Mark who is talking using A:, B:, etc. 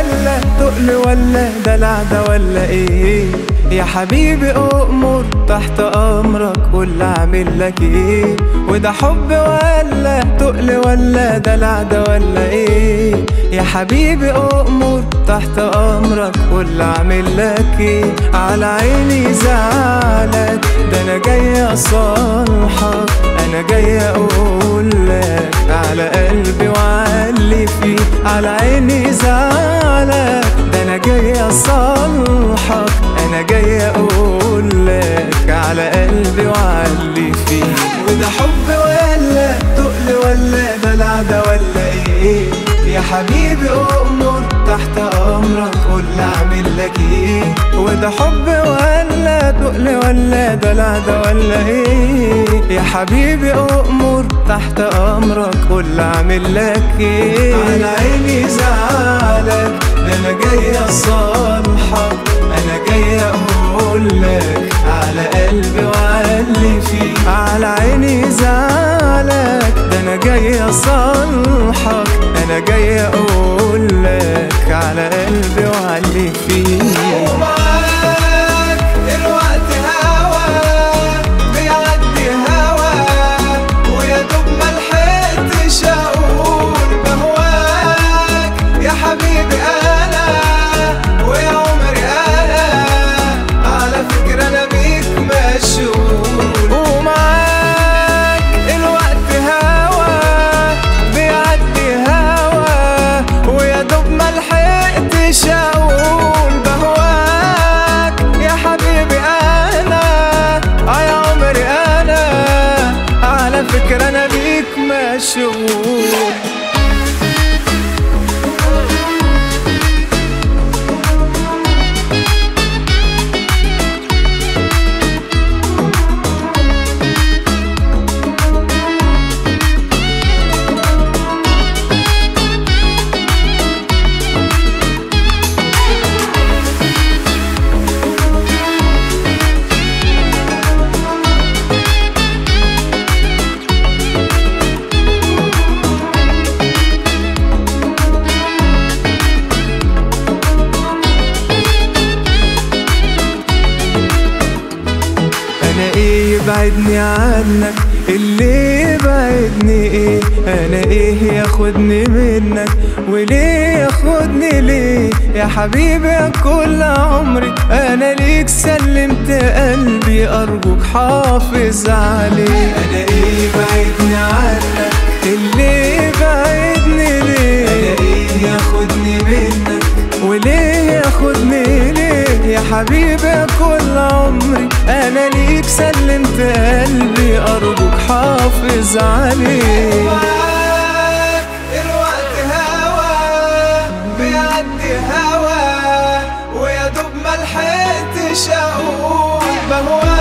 A: ولا تقل ولا دلع ده ولا ايه يا حبيبي أؤمر تحت أمرك قول أعمل لك إيه وده حب ولا تقل ولا دلع ده ولا إيه يا حبيبي أؤمر تحت أمرك قول أعمل لك إيه على عيني زعلك ده أنا جاي أصالحك أنا جاي أقول لك على قلبي وعلي فيه على عيني زعلك ده أنا جاي أصالحك أنا جاي أقول لك على قلبي وعلي فيه وده حب ولا تقل ولا دلع ده ولا إيه يا حبيبي أؤمر تحت أمرك قول أعمل لك إيه وده حب ولا تقل ولا دلع ده ولا إيه يا حبيبي أؤمر تحت أمرك قول أعمل لك إيه على عيني زعلك ده أنا جاي أصالحك أنا جاي أقول لك على قلبي وعلي فيه على عيني زعلك ده أنا جاي أصالحك أنا جاي أقول لك على قلبي وعلي فيه
B: ومعاك الوقت هوا بيعدي هوا ويا دوب ما لحقتش اقول بهواك يا حبيبي انا ويا عمري انا على فكرة انا بيك مشغول
A: ومعاك الوقت هوا بيعدي هوا ويا دوب ما لحقتش اقول بهواك يا حبيبي انا اه يا عمري انا على فكرة انا بيك مشغول انا ايه يبعدني عنك اللي يبعدني ايه انا ايه ياخدني منك وليه ياخدني ليه يا حبيبي يا كل عمري انا ليك سلمت قلبي ارجوك حافظ عليه انا ايه يبعدني عنك اللي يبعدني ليه انا ايه ياخدني منك وليه ياخدني ليه يا حبيبي يا كل عمري انا ليك سلمت قلبي ارجوك حافظ عليه
B: معاك الوقت هوا بيعدي هوا ويا دوب ما لحقتش اقول بهواك